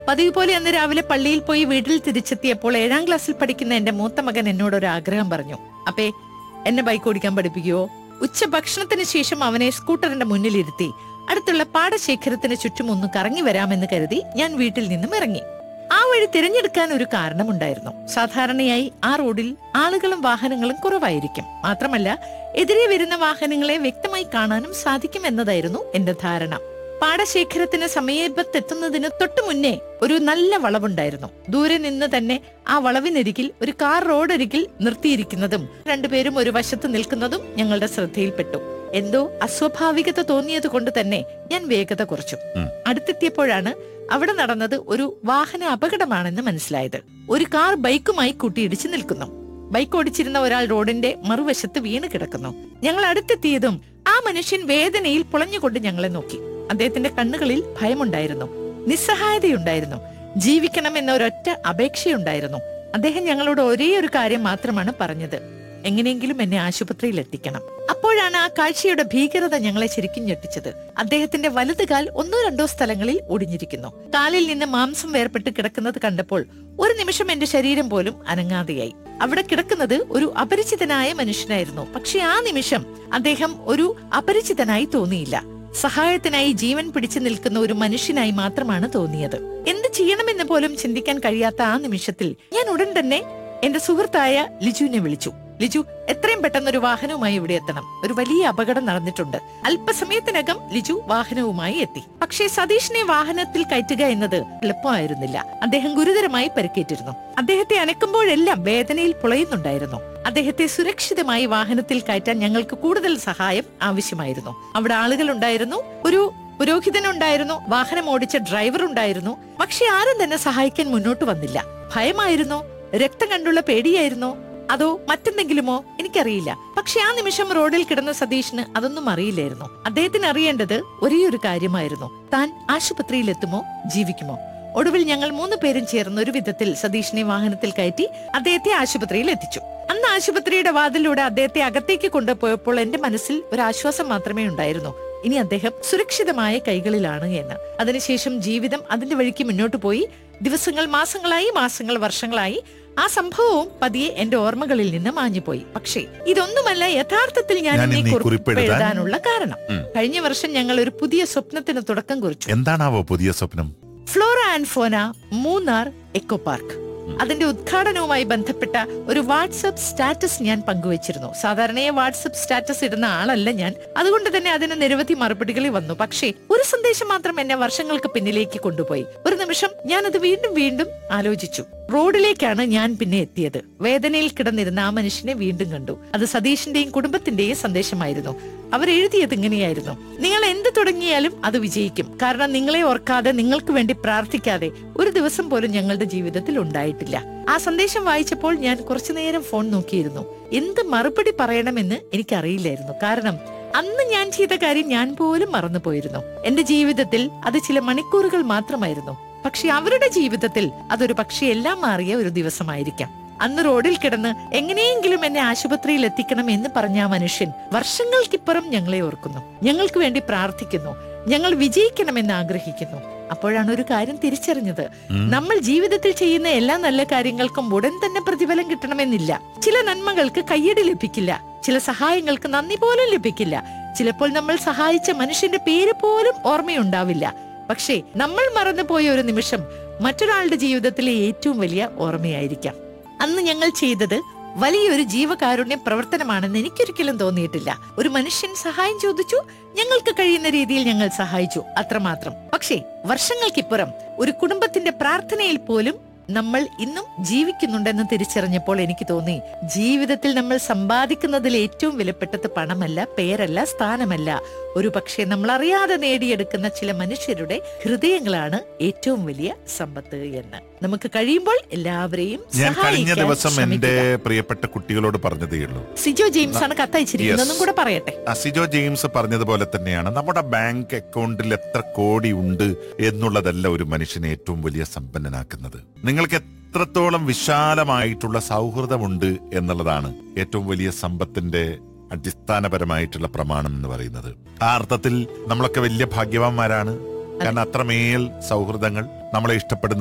പതിവ് പോലെ അന്ന് രാവിലെ പള്ളിയിൽ പോയി വീട്ടിൽ തിരിച്ചെത്തിയപ്പോൾ ഏഴാം ക്ലാസ്സിൽ പഠിക്കുന്ന എന്റെ മൂത്ത മകൻ എന്നോട് ഒരു ആഗ്രഹം പറഞ്ഞു അപ്പേ എന്നെ ബൈക്ക് ഓടിക്കാൻ പഠിപ്പിക്കുവോ ഉച്ച ഭക്ഷണത്തിന് ശേഷം അവനെ സ്കൂട്ടറിന്റെ മുന്നിലിരുത്തി അടുത്തുള്ള പാടശേഖരത്തിന് ചുറ്റും ഒന്ന് കറങ്ങി വരാമെന്ന് കരുതി ഞാൻ വീട്ടിൽ നിന്നും ഇറങ്ങി ആ വഴി തിരഞ്ഞെടുക്കാൻ ഒരു കാരണമുണ്ടായിരുന്നു സാധാരണയായി ആ റോഡിൽ ആളുകളും വാഹനങ്ങളും കുറവായിരിക്കും മാത്രമല്ല എതിരെ വരുന്ന വാഹനങ്ങളെ വ്യക്തമായി കാണാനും സാധിക്കും എന്നതായിരുന്നു എന്റെ ധാരണ പാടശേഖരത്തിന് സമീപത്തെത്തുന്നതിന് തൊട്ടു മുന്നേ ഒരു നല്ല വളവുണ്ടായിരുന്നു ദൂരെ നിന്ന് തന്നെ ആ വളവിനരികിൽ ഒരു കാർ റോഡരികിൽ നിർത്തിയിരിക്കുന്നതും രണ്ടുപേരും ഒരു വശത്ത് നിൽക്കുന്നതും ഞങ്ങളുടെ ശ്രദ്ധയിൽപ്പെട്ടു എന്തോ അസ്വാഭാവികത തോന്നിയത് കൊണ്ട് തന്നെ ഞാൻ വേഗത കുറച്ചു ഉം. അടുത്തെത്തിയപ്പോഴാണ് അവിടെ നടന്നത് ഒരു വാഹന അപകടമാണെന്ന് മനസ്സിലായത് ഒരു കാർ ബൈക്കുമായി കൂട്ടിയിടിച്ച് നിൽക്കുന്നു ബൈക്ക് ഓടിച്ചിരുന്ന ഒരാൾ റോഡിന്റെ മറുവശത്ത് വീണ് കിടക്കുന്നു ഞങ്ങൾ അടുത്തെത്തിയതും ആ മനുഷ്യൻ വേദനയിൽ പുളഞ്ഞുകൊണ്ട് ഞങ്ങളെ നോക്കി അദ്ദേഹത്തിന്റെ കണ്ണുകളിൽ ഭയമുണ്ടായിരുന്നു നിസ്സഹായതയുണ്ടായിരുന്നു ജീവിക്കണം എന്ന ഒരൊറ്റ അപേക്ഷയുണ്ടായിരുന്നു അദ്ദേഹം ഞങ്ങളോട് ഒരേ ഒരു കാര്യം മാത്രമാണ് പറഞ്ഞത് എങ്ങനെയെങ്കിലും എന്നെ ആശുപത്രിയിൽ എത്തിക്കണം അപ്പോഴാണ് ആ കാഴ്ചയുടെ ഭീകരത ഞങ്ങളെ ശരിക്കും ഞെട്ടിച്ചത് അദ്ദേഹത്തിന്റെ വലത് കാൽ ഒന്നോ രണ്ടോ സ്ഥലങ്ങളിൽ ഒടിഞ്ഞിരിക്കുന്നു കാലിൽ നിന്ന് മാംസം വേർപെട്ട് കിടക്കുന്നത് കണ്ടപ്പോൾ ഒരു നിമിഷം എന്റെ ശരീരം പോലും അനങ്ങാതെയായി അവിടെ കിടക്കുന്നത് ഒരു അപരിചിതനായ മനുഷ്യനായിരുന്നു പക്ഷെ ആ നിമിഷം അദ്ദേഹം ഒരു അപരിചിതനായി തോന്നിയില്ല സഹായത്തിനായി ജീവൻ പിടിച്ചു നിൽക്കുന്ന ഒരു മനുഷ്യനായി മാത്രമാണ് തോന്നിയത് എന്ത് ചെയ്യണമെന്ന് പോലും ചിന്തിക്കാൻ കഴിയാത്ത ആ നിമിഷത്തിൽ ഞാൻ ഉടൻ തന്നെ എന്റെ സുഹൃത്തായ ലിജുവിനെ വിളിച്ചു ലിജു എത്രയും പെട്ടെന്ന് ഒരു വാഹനവുമായി ഇവിടെ എത്തണം ഒരു വലിയ അപകടം നടന്നിട്ടുണ്ട് അല്പസമയത്തിനകം ലിജു വാഹനവുമായി എത്തി പക്ഷേ സതീഷിനെ വാഹനത്തിൽ കയറ്റുക എന്നത് എളുപ്പമായിരുന്നില്ല അദ്ദേഹം ഗുരുതരമായി പരിക്കേറ്റിരുന്നു അദ്ദേഹത്തെ അനക്കുമ്പോഴെല്ലാം വേദനയിൽ പുളയുന്നുണ്ടായിരുന്നു അദ്ദേഹത്തെ സുരക്ഷിതമായി വാഹനത്തിൽ കയറ്റാൻ ഞങ്ങൾക്ക് കൂടുതൽ സഹായം ആവശ്യമായിരുന്നു അവിടെ ആളുകൾ ഉണ്ടായിരുന്നു ഒരു പുരോഹിതനുണ്ടായിരുന്നു വാഹനം ഓടിച്ച ഡ്രൈവർ ഉണ്ടായിരുന്നു പക്ഷെ ആരും തന്നെ സഹായിക്കാൻ മുന്നോട്ട് വന്നില്ല ഭയമായിരുന്നോ രക്തം കണ്ടുള്ള പേടിയായിരുന്നോ അതോ മറ്റെന്തെങ്കിലുമോ എനിക്കറിയില്ല പക്ഷെ ആ നിമിഷം റോഡിൽ കിടന്ന സതീഷിന് അതൊന്നും അറിയില്ലായിരുന്നു അദ്ദേഹത്തിന് അറിയേണ്ടത് ഒരേ ഒരു കാര്യമായിരുന്നു താൻ ആശുപത്രിയിൽ എത്തുമോ ജീവിക്കുമോ ഒടുവിൽ ഞങ്ങൾ മൂന്ന് പേരും ചേർന്ന് ഒരു വിധത്തിൽ സതീഷിനെ വാഹനത്തിൽ കയറ്റി അദ്ദേഹത്തെ ആശുപത്രിയിൽ എത്തിച്ചു അന്ന് ആശുപത്രിയുടെ വാതിലൂടെ അദ്ദേഹത്തെ അകത്തേക്ക് കൊണ്ടുപോയപ്പോൾ എന്റെ മനസ്സിൽ ഒരു ആശ്വാസം മാത്രമേ ഉണ്ടായിരുന്നു ഇനി അദ്ദേഹം സുരക്ഷിതമായ കൈകളിലാണ് എന്ന് അതിനുശേഷം ജീവിതം അതിന്റെ വഴിക്ക് മുന്നോട്ട് പോയി ദിവസങ്ങൾ മാസങ്ങളായി മാസങ്ങൾ വർഷങ്ങളായി ആ സംഭവവും പതിയെ എന്റെ ഓർമ്മകളിൽ നിന്ന് മാഞ്ഞുപോയി പക്ഷേ ഇതൊന്നുമല്ല യഥാർത്ഥത്തിൽ ഞാൻ ഞാൻ ഇന്ന് ഇന്ന് ഈ കുറിപ്പ് കുറിപ്പെഴുതാൻ- എഴുതാനുള്ള കാരണം ഉം. കഴിഞ്ഞ വർഷം ഞങ്ങൾ ഒരു പുതിയ സ്വപ്നത്തിന് തുടക്കം കുറിച്ചു എന്താണാവോ പുതിയ സ്വപ്നം flora and fauna Munnar eco park അതിന്റെ ഉദ്ഘാടനവുമായി ബന്ധപ്പെട്ട ഒരു വാട്സപ്പ് സ്റ്റാറ്റസ് ഞാൻ പങ്കുവച്ചിരുന്നു സാധാരണയെ വാട്സപ്പ് സ്റ്റാറ്റസ് ഇടുന്ന ആളല്ല ഞാൻ അതുകൊണ്ട് തന്നെ അതിന് നിരവധി മറുപടികൾ വന്നു പക്ഷേ ഒരു സന്ദേശം മാത്രം എന്നെ വർഷങ്ങൾക്ക് പിന്നിലേക്ക് കൊണ്ടുപോയി ഒരു നിമിഷം ഞാൻ അത് വീണ്ടും വീണ്ടും ആലോചിച്ചു റോഡിലേക്കാണ് ഞാൻ പിന്നെ എത്തിയത് വേദനയിൽ കിടന്നിരുന്ന ആ മനുഷ്യനെ വീണ്ടും കണ്ടു അത് സതീഷിന്റെയും കുടുംബത്തിന്റെയും സന്ദേശമായിരുന്നു അവർ എഴുതിയത് ഇങ്ങനെയായിരുന്നു നിങ്ങൾ എന്ത് തുടങ്ങിയാലും അത് വിജയിക്കും കാരണം നിങ്ങളെ ഓർക്കാതെ നിങ്ങൾക്ക് വേണ്ടി പ്രാർത്ഥിക്കാതെ ഒരു ദിവസം പോലും ഞങ്ങളുടെ ജീവിതത്തിൽ ഉണ്ടായിട്ടില്ല ആ സന്ദേശം വായിച്ചപ്പോൾ ഞാൻ കുറച്ചു നേരം ഫോൺ നോക്കിയിരുന്നു എന്ത് മറുപടി പറയണമെന്ന് എനിക്കറിയില്ലായിരുന്നു കാരണം അന്ന് ഞാൻ ചെയ്ത കാര്യം ഞാൻ പോലും മറന്നുപോയിരുന്നു എന്റെ ജീവിതത്തിൽ അത് ചില മണിക്കൂറുകൾ മാത്രമായിരുന്നു പക്ഷെ അവരുടെ ജീവിതത്തിൽ അതൊരു പക്ഷെ എല്ലാം മാറിയ ഒരു ദിവസമായിരിക്കാം അന്ന് റോഡിൽ കിടന്ന് എങ്ങനെയെങ്കിലും എന്നെ ആശുപത്രിയിൽ എത്തിക്കണം എന്ന് പറഞ്ഞ ആ മനുഷ്യൻ വർഷങ്ങൾക്കിപ്പുറം ഞങ്ങളെ ഓർക്കുന്നു ഞങ്ങൾക്ക് വേണ്ടി പ്രാർത്ഥിക്കുന്നു ഞങ്ങൾ വിജയിക്കണമെന്ന് ആഗ്രഹിക്കുന്നു അപ്പോഴാണ് ഒരു കാര്യം തിരിച്ചറിഞ്ഞത് ഉം. നമ്മൾ ജീവിതത്തിൽ ചെയ്യുന്ന എല്ലാ നല്ല കാര്യങ്ങൾക്കും ഉടൻ തന്നെ പ്രതിഫലം കിട്ടണമെന്നില്ല ചില നന്മകൾക്ക് കയ്യടി ലഭിക്കില്ല ചില സഹായങ്ങൾക്ക് നന്ദി പോലും ലഭിക്കില്ല ചിലപ്പോൾ നമ്മൾ സഹായിച്ച മനുഷ്യന്റെ പേര് പോലും ഓർമ്മയുണ്ടാവില്ല പക്ഷേ നമ്മൾ മറന്നുപോയ ഒരു നിമിഷം മറ്റൊരാളുടെ ജീവിതത്തിലെ ഏറ്റവും വലിയ ഓർമ്മയായിരിക്കാം അന്ന് ഞങ്ങൾ ചെയ്തത് വലിയൊരു ജീവകാരുണ്യ പ്രവർത്തനമാണെന്ന് എനിക്കൊരിക്കലും തോന്നിയിട്ടില്ല ഒരു മനുഷ്യൻ സഹായം ചോദിച്ചു ഞങ്ങൾക്ക് കഴിയുന്ന രീതിയിൽ ഞങ്ങൾ സഹായിച്ചു അത്രമാത്രം പക്ഷേ വർഷങ്ങൾക്കിപ്പുറം ഒരു കുടുംബത്തിന്റെ പ്രാർത്ഥനയിൽ പോലും നമ്മൾ ഇന്നും ജീവിക്കുന്നുണ്ടെന്ന് തിരിച്ചറിഞ്ഞപ്പോൾ എനിക്ക് തോന്നി ജീവിതത്തിൽ നമ്മൾ സമ്പാദിക്കുന്നതിൽ ഏറ്റവും വിലപ്പെട്ടത് പണമല്ല പേരല്ല സ്ഥാനമല്ല ഒരു പക്ഷേ നമ്മൾ അറിയാതെ നേടിയെടുക്കുന്ന ചില മനുഷ്യരുടെ ഹൃദയങ്ങളാണ് ഏറ്റവും വലിയ സമ്പത്ത് എന്ന് നമുക്ക് കഴിയുമ്പോൾ എല്ലാവരെയും ഞാൻ കഴിഞ്ഞ സഹായിക്കാൻ ദിവസം എന്റെ ശ്രമിക്കുക. പ്രിയപ്പെട്ട കുട്ടികളോട് പറഞ്ഞതേ ഉള്ളൂ സിജോ ജെയിംസ് ആണ് കത്തയച്ചിരിക്കുന്നത് Yes. ഒന്നും കൂടെ പറയട്ടെ അസിജോ ജെയിംസ് പറഞ്ഞതുപോലെ തന്നെയാണ് നമ്മുടെ ബാങ്ക് അക്കൗണ്ടിൽ എത്ര കോടി ഉണ്ട് എന്നുള്ളതല്ല ഒരു മനുഷ്യനെ ഏറ്റവും വലിയ സമ്പന്നനാക്കുന്നത് നിങ്ങൾക്ക് എത്രത്തോളം വിശാലമായിട്ടുള്ള സൗഹൃദമുണ്ട് എന്നുള്ളതാണ് ഏറ്റവും വലിയ സമ്പത്തിന്റെ അടിസ്ഥാനപരമായിട്ടുള്ള പ്രമാണം എന്ന് പറയുന്നത് ആ അർത്ഥത്തിൽ നമ്മളൊക്കെ വലിയ ഭാഗ്യവാന്മാരാണ് കാരണം അത്രമേൽ സൗഹൃദങ്ങൾ നമ്മളെ ഇഷ്ടപ്പെടുന്ന